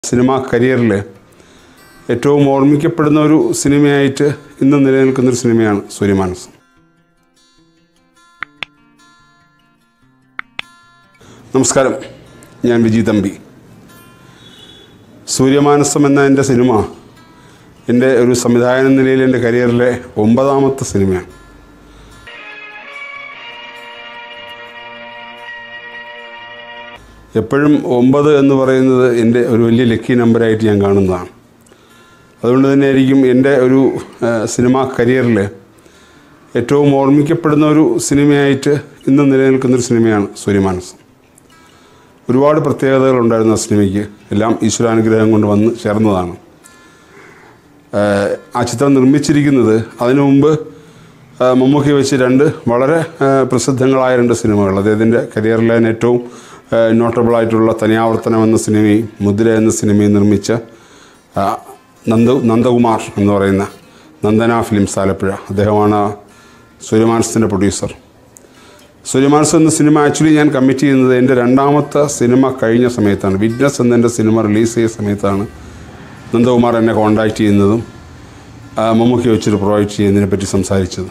Cinema കരിയറിൽ ഏറ്റവും ഓർമ്മിക്കപ്പെടുന്ന ഒരു സിനിമയായിട്ട് ഇന്ന് നിലനിൽക്കുന്നൊരു സിനിമയാണ് സൂര്യമാനസം നമസ്കാരം ഞാൻ വിജി തമ്പി സൂര്യമാനസം എന്ന എൻ്റെ സിനിമ എൻ്റെ ഒരു സംവിധായക എന്ന നിലയിൽ എൻ്റെ കരിയറിലെ ഒമ്പതാമത്തെ സിനിമയാണ് എപ്പോഴും ഒമ്പത് എന്ന് പറയുന്നത് എൻ്റെ ഒരു വലിയ ലക്കി നമ്പറായിട്ട് ഞാൻ കാണുന്നതാണ് അതുകൊണ്ട് തന്നെ ആയിരിക്കും എൻ്റെ ഒരു ആ, സിനിമാ കരിയറിൽ ഏറ്റവും ഓർമ്മിക്കപ്പെടുന്ന ഒരു സിനിമയായിട്ട് ഇന്ന് നിലനിൽക്കുന്നൊരു സിനിമയാണ് സൂര്യമാനസം ഒരുപാട് പ്രത്യേകതകളുണ്ടായിരുന്നു ആ സിനിമയ്ക്ക് എല്ലാം ഈശ്വരാനുഗ്രഹം കൊണ്ട് വന്ന് ചേർന്നതാണ് ആഹ് ആ ചിത്രം നിർമ്മിച്ചിരിക്കുന്നത് അതിനു മുമ്പ് ആഹ് മമ്മൂക്കി വെച്ച് രണ്ട് വളരെ ആഹ് പ്രസിദ്ധങ്ങളായ രണ്ട് സിനിമകൾ അദ്ദേഹത്തിൻ്റെ കരിയറിലെ തന്നെ ഏറ്റവും നോട്ടബിൾ ആയിട്ടുള്ള തനിയാവർത്തനം എന്ന സിനിമയും മുദ്ര എന്ന സിനിമയും നിർമ്മിച്ച ആഹ് നന്ദ നന്ദകുമാർ എന്ന് പറയുന്ന നന്ദന ഫിലിംസ് ആലപ്പുഴ അദ്ദേഹമാണ് ആ സൂര്യമാനസത്തിൻ്റെ പ്രൊഡ്യൂസർ സൂര്യമാനസം എന്ന സിനിമ ആക്ച്വലി ഞാൻ കമ്മിറ്റ് ചെയ്യുന്നത് എൻ്റെ രണ്ടാമത്തെ സിനിമ കഴിഞ്ഞ സമയത്താണ് വിറ്റ്നസ് എന്ന എൻ്റെ സിനിമ റിലീസ് ചെയ്ത സമയത്താണ് നന്ദകുമാർ എന്നെ കോണ്ടാക്ട് ചെയ്യുന്നതും ആ, മമ്മൂക്കി വെച്ചൊരു പ്രൊവൈഡ് ചെയ്യുന്നതിനെ പറ്റി സംസാരിച്ചത്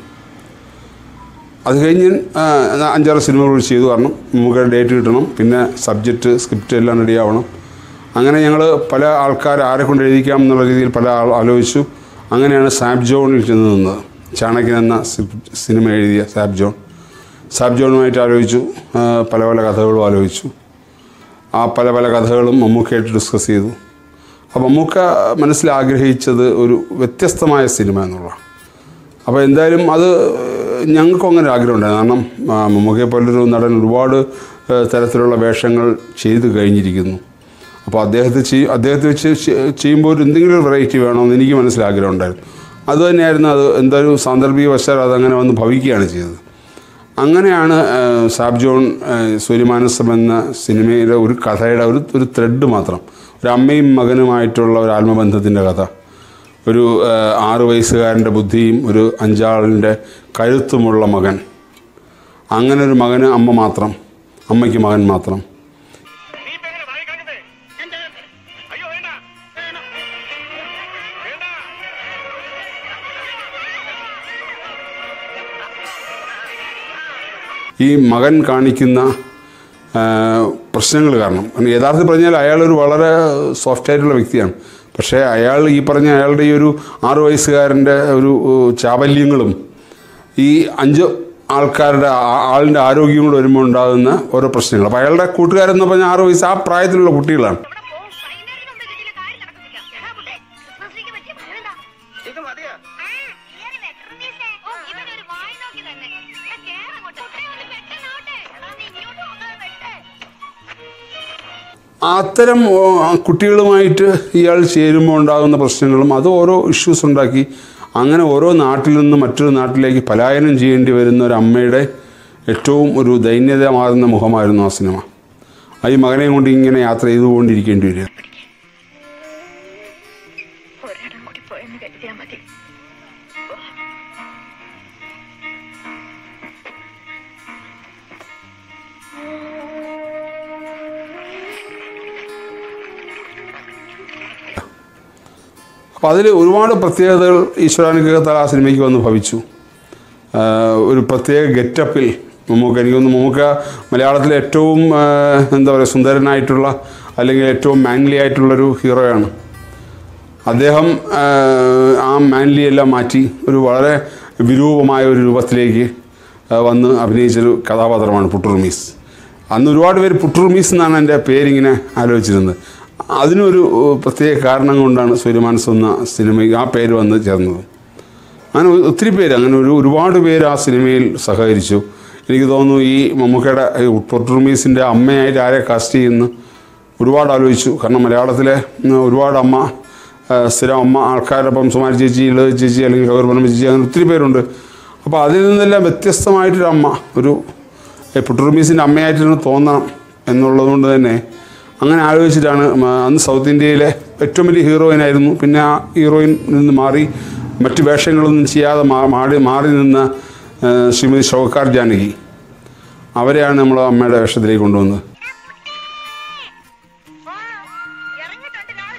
അത് കഴിഞ്ഞ് ആ, അഞ്ചാറ് സിനിമകൾ ചെയ്തു കാരണം നമുക്ക് ഡേറ്റ് കിട്ടണം പിന്നെ സബ്ജക്റ്റ് സ്ക്രിപ്റ്റ് എല്ലാം റെഡി ആവണം അങ്ങനെ ഞങ്ങൾ പല ആൾക്കാർ ആരെ കൊണ്ട് എഴുതിക്കാം എന്നുള്ള രീതിയിൽ പല ആൾ ആലോചിച്ചു അങ്ങനെയാണ് സാബ് ജോണിൽ ചെന്ന് നിന്നത് ചാണക്യൻ എന്ന സി- സിനിമ എഴുതിയ സാബ് ജോൺ സാബ് ജോണുമായിട്ട് ആലോചിച്ചു ആ, പല പല കഥകളും ആലോചിച്ചു ആ പല പല കഥകളും മമ്മൂക്കയായിട്ട് ഡിസ്കസ് ചെയ്തു അപ്പോൾ മമ്മൂക്ക മനസ്സിൽ ആഗ്രഹിച്ചത് ഒരു വ്യത്യസ്തമായ സിനിമ എന്നുള്ളതാണ് അപ്പോൾ എന്തായാലും അത് ഞങ്ങൾക്കും അങ്ങനെ ഒരു ആഗ്രഹം ഉണ്ടായിരുന്നു കാരണം ആ, മമ്മൂക്കയെ പോലൊരു നടൻ ഒരുപാട് ഏ, തരത്തിലുള്ള വേഷങ്ങൾ ചെയ്തു കഴിഞ്ഞിരിക്കുന്നു അപ്പോൾ അദ്ദേഹത്തെ ചെയ് അദ്ദേഹത്തെ വെച്ച് ചെ- ചെയ്യുമ്പോൾ ഒരു എന്തെങ്കിലും ഒരു വെറൈറ്റി വേണമെന്ന് എനിക്ക് മനസ്സിൽ ആഗ്രഹം ഉണ്ടായിരുന്നു അതുതന്നെയായിരുന്നു അത് എന്തായാലും സാന്ദർഭിക വശാൽ അതങ്ങനെ വന്ന് ഭവിക്കുകയാണ് ചെയ്തത് അങ്ങനെയാണ് ആ, സാബ് ജോൺ ആ, സൂര്യമാനസം എന്ന സിനിമയിലെ ഒരു കഥയുടെ ഒരു ഒരു ത്രെഡ് മാത്രം ഒരു അമ്മയും മകനുമായിട്ടുള്ള ഒരു ആത്മബന്ധത്തിൻ്റെ കഥ ഒരു ആ, ആറ് വയസ്സുകാരൻ്റെ ബുദ്ധിയും ഒരു അഞ്ചാളിൻ്റെ കരുത്തുമുള്ള മകൻ അങ്ങനെ ഒരു മകന് അമ്മ മാത്രം അമ്മയ്ക്ക് മകൻ മാത്രം നീ ഇപ്പൊ എങ്ങനെ വായി കാണുന്നേ അയ്യോ വേണ്ട വേണ്ട വേണ്ട ഈ മകൻ കാണിക്കുന്ന പ്രശ്നങ്ങൾ കാരണം കാരണം യഥാർത്ഥത്തിൽ പറഞ്ഞാൽ അയാളൊരു വളരെ സോഫ്റ്റ് ആയിട്ടുള്ള വ്യക്തിയാണ് പക്ഷേ അയാൾ ഈ പറഞ്ഞ അയാളുടെ ഈ ഒരു ആറു വയസ്സുകാരൻ്റെ ഒരു ഏഹ്, ചാബല്യങ്ങളും ഈ അഞ്ച് ആൾക്കാരുടെ ആ- ആളിൻ്റെ ആരോഗ്യം കൂടെ വരുമ്പോൾ ഉണ്ടാകുന്ന ഓരോ പ്രശ്നങ്ങൾ അപ്പോൾ അയാളുടെ കൂട്ടുകാരെന്ന് പറഞ്ഞാൽ ആറ് വയസ്സ് ആ പ്രായത്തിലുള്ള കുട്ടികളാണ് ഇവിടെ പോ. വൈകുന്നേരം മുമ്പ് ഇതിലെ കാര്യം നടക്കുന്നില്ല. എടാ കുട്ടേ, ക്രിസ്മസ് ട്രീക്ക് പറ്റിയ മരമെന്താ? ഇത് മതിയാ ആ, കേറി വെക്കണം മിസ്സേ. ഓ, ഇവനൊരു വായി നോക്കി തന്നെ. എടാ, കേറ് അങ്ങോട്ട്. കുട്ടേ, ഒന്ന് വെട്ടനാവട്ടെ. എടാ, നീ ഇങ്ങോട്ട് വന്നേ, വെട്ട്. അത്തരം ഓ, ആ കുട്ടികളുമായിട്ട് ഇയാൾ ചേരുമ്പോൾ ഉണ്ടാകുന്ന പ്രശ്നങ്ങളും അത് ഓരോ ഇഷ്യൂസ് ഉണ്ടാക്കി അങ്ങനെ ഓരോ നാട്ടിൽ നിന്ന് മറ്റൊരു നാട്ടിലേക്ക് പലായനം ചെയ്യേണ്ടി വരുന്ന ഒരു അമ്മയുടെ ഏറ്റവും ഒരു ദൈന്യതമാകുന്ന മുഖമായിരുന്നു ആ സിനിമ ആ ഈ മകനെ കൊണ്ട് ഇങ്ങനെ യാത്ര ചെയ്തുകൊണ്ടിരിക്കേണ്ടി വരിക ഒരെണ്ണം കൂടി പോയെന്ന് കരുതിയാ മതി അപ്പോൾ അതിൽ ഒരുപാട് പ്രത്യേകതകൾ ഈശ്വരാനുഗ്രഹത്താൽ ആ സിനിമയ്ക്ക് വന്ന് ഭവിച്ചു ആ, ഒരു പ്രത്യേക ഗെറ്റപ്പിൽ മമ്മൂക്ക എനിക്കൊന്ന് മമ്മൂക്ക മലയാളത്തിലെ ഏറ്റവും ആ, എന്താ പറയുക സുന്ദരനായിട്ടുള്ള അല്ലെങ്കിൽ ഏറ്റവും മാൻലി ആയിട്ടുള്ളൊരു ഹീറോയാണ് അദ്ദേഹം ആ, ആ മാൻലി എല്ലാം മാറ്റി ഒരു വളരെ വിരൂപമായ ഒരു രൂപത്തിലേക്ക് ആ, വന്ന് അഭിനയിച്ചൊരു കഥാപാത്രമാണ് പുട്ടുറുമീസ് അന്ന് ഒരുപാട് പേര് പുട്ടുറുമീസ് എന്നാണ് എൻ്റെ പേരിങ്ങനെ ആലോചിച്ചിരുന്നത് അതിനൊരു ഏഹ്, പ്രത്യേക കാരണം കൊണ്ടാണ് സൂര്യമാനസം എന്ന സിനിമയ്ക്ക് ആ പേര് വന്ന് ചേർന്നത് അങ്ങനെ ഒ- ഒത്തിരി പേര് അങ്ങനെ ഒരു ഒരുപാട് പേര് ആ സിനിമയിൽ സഹകരിച്ചു എനിക്ക് തോന്നുന്നു ഈ മമ്മൂക്കയുടെ ഈ പൊട്ടുറുമീസിൻ്റെ അമ്മയായിട്ട് ആരെ കാസ്റ്റ് ചെയ്യുന്നു ഒരുപാട് ആലോചിച്ചു കാരണം മലയാളത്തിലെ ഉം, ഒരുപാട് അമ്മ ആ, സ്ഥിരം അമ്മ ആൾക്കാരൊപ്പം സുമാരി ചേച്ചി ഇളവ് ചേച്ചി അല്ലെങ്കിൽ കൗർബലം ചേച്ചി അങ്ങനെ ഒത്തിരി പേരുണ്ട് അപ്പോൾ അതിൽ നിന്നെല്ലാം വ്യത്യസ്തമായിട്ടൊരു അമ്മ ഒരു ഏ, പുട്ടുറുമീസിൻ്റെ അമ്മയായിട്ടാണ് തോന്നണം എന്നുള്ളതുകൊണ്ട് തന്നെ അങ്ങനെ ആലോചിച്ചിട്ടാണ് മ- അന്ന് സൗത്ത് ഇന്ത്യയിലെ ഏറ്റവും വലിയ ഹീറോയിനായിരുന്നു പിന്നെ ആ ഹീറോയിൻ നിന്ന് മാറി മറ്റ് വേഷങ്ങളൊന്നും ചെയ്യാതെ മാ- മാറി മാറി നിന്ന ആ, ശ്രീമതി ഷൗക്കാർ ജാനകി അവരെയാണ് നമ്മൾ അമ്മയുടെ വേഷത്തിലേക്ക് കൊണ്ടുവന്നത് വാ, ഇറങ്ങിയിട്ടുണ്ട് ഞാൻ.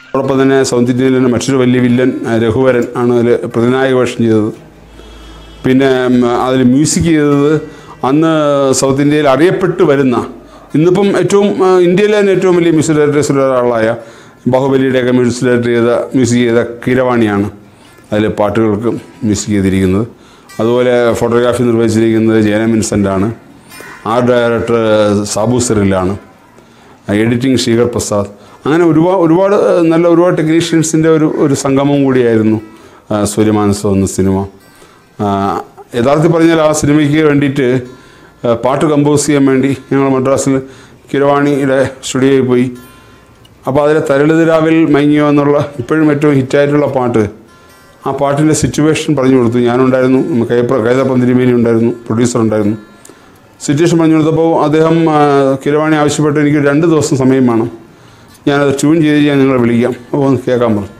അതോടൊപ്പം തന്നെ സൗത്ത് ഇന്ത്യയിൽ തന്നെ മറ്റൊരു വലിയ വില്ലൻ ആ, രഘുവരൻ ആണ് അതിൽ പ്രതിനായക വേഷം ചെയ്തത് പിന്നെ അതിൽ മ്യൂസിക് ചെയ്തത് അന്ന് സൗത്ത് ഇന്ത്യയിൽ അറിയപ്പെട്ട് വരുന്ന ഇന്നിപ്പം ഏറ്റവും ആ, ഇന്ത്യയിലെ തന്നെ ഏറ്റവും വലിയ മ്യൂസിക് ഡയറക്ടേഴ്സിൽ ഒരാളായ ബാഹുബലിയുടെയൊക്കെ മ്യൂസിക് ഡയറക്ടർ ചെയ്ത മ്യൂസിക് ചെയ്ത കീരവാണിയാണ് അതിൽ പാട്ടുകൾക്ക് മ്യൂസിക് ചെയ്തിരിക്കുന്നത് അതുപോലെ ഫോട്ടോഗ്രാഫി നിർവഹിച്ചിരിക്കുന്നത് ജയന മിൻസെൻ്റാണ് ആർട്ട് ഡയറക്ടർ സാബു സിറിലാണ് എഡിറ്റിംഗ് ശ്രീകർ പ്രസാദ് അങ്ങനെ ഒരുപാട് ഒരുപാട് നല്ല ഒരുപാട് ടെക്നീഷ്യൻസിൻ്റെ ഒരു ഒരു സംഗമം കൂടിയായിരുന്നു ആ, സൂര്യമാനസം എന്ന സിനിമ ആ, യഥാർത്ഥത്തിൽ പറഞ്ഞാൽ ആ സിനിമയ്ക്ക് വേണ്ടിയിട്ട് ആ, പാട്ട് കമ്പോസ് ചെയ്യാൻ വേണ്ടി ഞങ്ങൾ മദ്രാസിൽ കിരവാണിയുടെ സ്റ്റുഡിയോയിൽ പോയി അപ്പോൾ അതിലെ തരളിതിരാവിൽ മയങ്ങിയോ എന്നുള്ള ഇപ്പോഴും ഏറ്റവും ഹിറ്റായിട്ടുള്ള പാട്ട് ആ പാട്ടിൻ്റെ സിറ്റുവേഷൻ പറഞ്ഞു കൊടുത്തു ഞാനുണ്ടായിരുന്നു കൈപ്ര കൈതപ്പം തിരുമേനി ഉണ്ടായിരുന്നു പ്രൊഡ്യൂസർ ഉണ്ടായിരുന്നു സിറ്റുവേഷൻ പറഞ്ഞു കൊടുത്തപ്പോൾ അദ്ദേഹം ആ, കിരവാണി ആവശ്യപ്പെട്ട് എനിക്ക് രണ്ട് ദിവസം സമയം വേണം ഞാനത് ട്യൂൺ ചെയ്ത് ഞാൻ നിങ്ങളെ വിളിക്കാം അപ്പോൾ ഒന്ന് കേൾക്കാൻ പറഞ്ഞു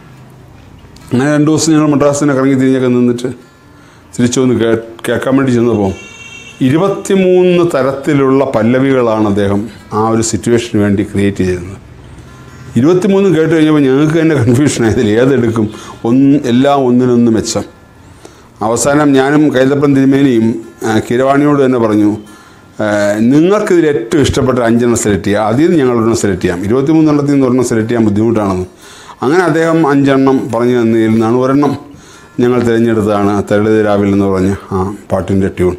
അങ്ങനെ രണ്ട് ദിവസം ഞങ്ങൾ മദ്രാസിനെ കറങ്ങി തിരിഞ്ഞൊക്കെ നിന്നിട്ട് തിരിച്ചു വന്ന് കേ കേൾക്കാൻ വേണ്ടി ചെന്നപ്പോൾ ഇരുപത്തിമൂന്ന് തരത്തിലുള്ള പല്ലവികളാണ് അദ്ദേഹം ആ ഒരു സിറ്റുവേഷന് വേണ്ടി ക്രിയേറ്റ് ചെയ്തിരുന്നത് ഇരുപത്തിമൂന്ന് കേട്ട് കഴിഞ്ഞപ്പോൾ ഞങ്ങൾക്ക് തന്നെ കൺഫ്യൂഷൻ ആയതിൽ ഏതെടുക്കും ഒന്ന് എല്ലാം ഒന്നിനൊന്ന് മെച്ചം അവസാനം ഞാനും കൈതപ്പൻ തിരുമേനിയും ആ, കിരവാണിയോട് തന്നെ പറഞ്ഞു ആ, നിങ്ങൾക്കിതിൽ ഏറ്റവും ഇഷ്ടപ്പെട്ട അഞ്ചെണ്ണം സെലക്ട് ചെയ്യുക അതിൽ നിന്ന് ഞങ്ങളൊരെണ്ണം സെലക്ട് ചെയ്യാം ഇരുപത്തിമൂന്നെണ്ണത്തിൽ നിന്ന് ഒരെണ്ണം സെലക്ട് ചെയ്യാൻ ബുദ്ധിമുട്ടാണെന്ന് അങ്ങനെ അദ്ദേഹം അഞ്ചെണ്ണം പറഞ്ഞു തന്നതിൽ നിന്നാണ് ഒരെണ്ണം ഞങ്ങൾ തിരഞ്ഞെടുത്തതാണ് തരളിത് രാവിലെ എന്ന് പറഞ്ഞ ആ പാട്ടിൻ്റെ ട്യൂൺ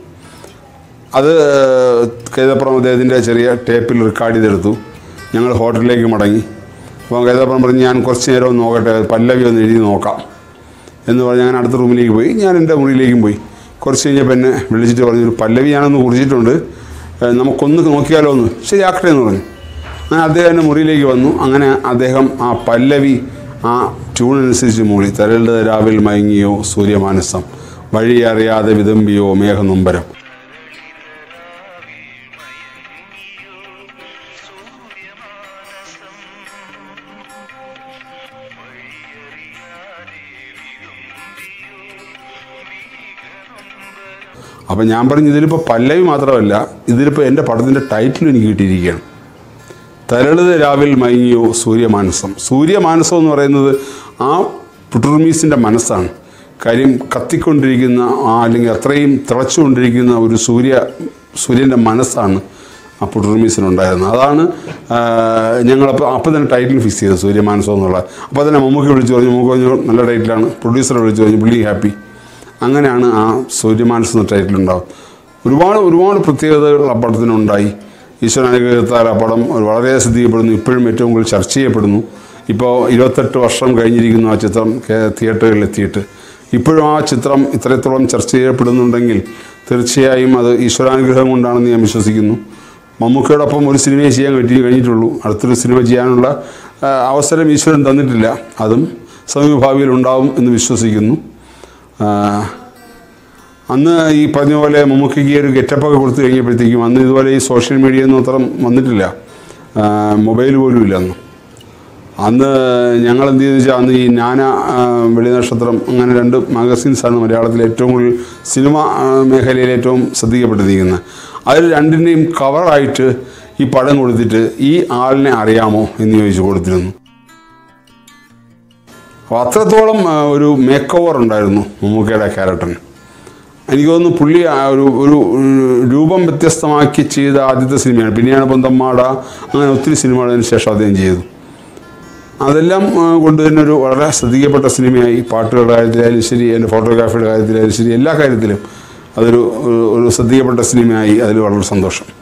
അത് കൈതപ്പുറം അദ്ദേഹത്തിൻ്റെ ചെറിയ ടേപ്പിൽ റെക്കോർഡ് ചെയ്തെടുത്തു ഞങ്ങൾ ഹോട്ടലിലേക്ക് മടങ്ങി അപ്പോൾ കൈതപ്പുറം പറഞ്ഞ് ഞാൻ കുറച്ച് നേരം ഒന്ന് നോക്കട്ടെ പല്ലവി ഒന്ന് എഴുതി നോക്കാം എന്ന് പറഞ്ഞ് ഞാൻ അടുത്ത റൂമിലേക്ക് പോയി ഞാൻ എൻ്റെ മുറിയിലേക്കും പോയി കുറച്ച് കഴിഞ്ഞപ്പോൾ എന്നെ വിളിച്ചിട്ട് പറഞ്ഞു ഒരു പല്ലവി ഞാനൊന്ന് കുറിച്ചിട്ടുണ്ട് ഏഹ് നമുക്കൊന്ന് നോക്കിയാലോ ഒന്ന് ശരിയാക്കട്ടെ എന്ന് പറഞ്ഞു അങ്ങനെ അദ്ദേഹം എൻ്റെ മുറിയിലേക്ക് വന്നു അങ്ങനെ അദ്ദേഹം ആ പല്ലവി ആ ട്യൂണനുസരിച്ച് മൂളി തരളുടെ രാവിൽ മയങ്ങിയോ സൂര്യമാനസം വഴി അറിയാതെ വിതമ്പിയോ മേഘനൊമ്പരം അപ്പം ഞാൻ പറഞ്ഞു ഇതിലിപ്പോൾ പല്ലവി മാത്രമല്ല ഇതിലിപ്പോൾ എൻ്റെ പടത്തിൻ്റെ ടൈറ്റിൽ എനിക്ക് കിട്ടിയിരിക്കുകയാണ് തരളിത് രാവിൽ മയങ്ങിയോ സൂര്യമാനസം സൂര്യമാനസം എന്ന് പറയുന്നത് ആ പുട്ടുർമീസിൻ്റെ മനസ്സാണ് കാര്യം കത്തിക്കൊണ്ടിരിക്കുന്ന ആ അല്ലെങ്കിൽ അത്രയും തിളച്ചുകൊണ്ടിരിക്കുന്ന ഒരു സൂര്യ സൂര്യൻ്റെ മനസ്സാണ് ആ പുട്ടുർമീസിനുണ്ടായിരുന്നത് അതാണ് ആ, ഞങ്ങളപ്പോൾ അപ്പോൾ തന്നെ ടൈറ്റിൽ ഫിക്സ് ചെയ്തത് സൂര്യമാനസം എന്നുള്ള അപ്പോൾ തന്നെ മമ്മൂക്കി വിളിച്ചു പറഞ്ഞു മമ്മൂക്ക് പറഞ്ഞു നല്ല ടൈറ്റിലാണ് പ്രൊഡ്യൂസറെ വിളിച്ചു പറഞ്ഞു പുള്ളി ഹാപ്പി അങ്ങനെയാണ് ആ സൂര്യമാനസ് എന്ന ടൈറ്റിലുണ്ടാവും ഒരുപാട് ഒരുപാട് പ്രത്യേകതകൾ ആ പടത്തിനുണ്ടായി ഈശ്വരൻ അനുഗ്രഹത്താൽ ആ പടം ഒരു വളരെ ശ്രദ്ധിക്കപ്പെടുന്നു ഇപ്പോഴും ഏറ്റവും കൂടുതൽ ചർച്ച ചെയ്യപ്പെടുന്നു ഇപ്പോൾ ഇരുപത്തെട്ട് വർഷം കഴിഞ്ഞിരിക്കുന്നു ആ ചിത്രം കേ- തിയേറ്ററുകളിൽ എത്തിയിട്ട് ഇപ്പോഴും ആ ചിത്രം ഇത്രത്തോളം ചർച്ച ചെയ്യപ്പെടുന്നുണ്ടെങ്കിൽ തീർച്ചയായും അത് ഈശ്വരാനുഗ്രഹം കൊണ്ടാണെന്ന് ഞാൻ വിശ്വസിക്കുന്നു മമ്മൂക്കയോടൊപ്പം ഒരു സിനിമയെ ചെയ്യാൻ പറ്റി കഴിഞ്ഞിട്ടുള്ളൂ അടുത്തൊരു സിനിമ ചെയ്യാനുള്ള ആ, അവസരം ഈശ്വരൻ തന്നിട്ടില്ല അതും സമീപഭാവിയിൽ ഉണ്ടാവും എന്ന് വിശ്വസിക്കുന്നു ആ, അന്ന് ഈ പറഞ്ഞ പോലെ മമ്മൂക്കിക്ക് ഒരു ഗെറ്റപ്പൊക്കെ കൊടുത്തു കഴിഞ്ഞപ്പോഴത്തേക്കും അന്ന് ഇതുപോലെ ഈ സോഷ്യൽ മീഡിയ ഒന്നും അത്ര വന്നിട്ടില്ല ആ, മൊബൈൽ പോലും ഇല്ല അന്ന് അന്ന് ഞങ്ങൾ എന്ത് ചെയ്തെന്ന് വെച്ചാൽ അന്ന് ഈ നാന ആ, വെളിനക്ഷത്രം അങ്ങനെ രണ്ട് മാഗസീൻസാണ് മലയാളത്തിൽ ഏറ്റവും കൂടുതൽ സിനിമ ആ, മേഖലയിൽ ഏറ്റവും ശ്രദ്ധിക്കപ്പെട്ടിരിക്കുന്നത് അതിൽ രണ്ടിൻ്റെയും കവറായിട്ട് ഈ പടം കൊടുത്തിട്ട് ഈ ആളിനെ അറിയാമോ എന്ന് ചോദിച്ചു കൊടുത്തിരുന്നു അപ്പോൾ അത്രത്തോളം ആ, ഒരു മേക്ക് ഓവർ ഉണ്ടായിരുന്നു മമ്മൂക്കയുടെ ക്യാരക്ടറിന് എനിക്ക് തോന്നുന്നു പുള്ളി ആ ഒരു ഒരു ഒരു രൂപം വ്യത്യസ്തമാക്കി ചെയ്ത ആദ്യത്തെ സിനിമയാണ് പിന്നെയാണ് പൊന്തമ്മാട അങ്ങനെ ഒത്തിരി സിനിമകൾ അതിന് ശേഷം അദ്ദേഹം ചെയ്തു അതെല്ലാം ആ, കൊണ്ട് തന്നെ ഒരു വളരെ ശ്രദ്ധിക്കപ്പെട്ട സിനിമയായി പാട്ടുകളുടെ കാര്യത്തിലായാലും ശരി എൻ്റെ ഫോട്ടോഗ്രാഫിയുടെ കാര്യത്തിലായാലും ശരി എല്ലാ കാര്യത്തിലും അതൊരു ഒരു- ഒരു ശ്രദ്ധിക്കപ്പെട്ട സിനിമയായി അതിൽ വളരെ സന്തോഷം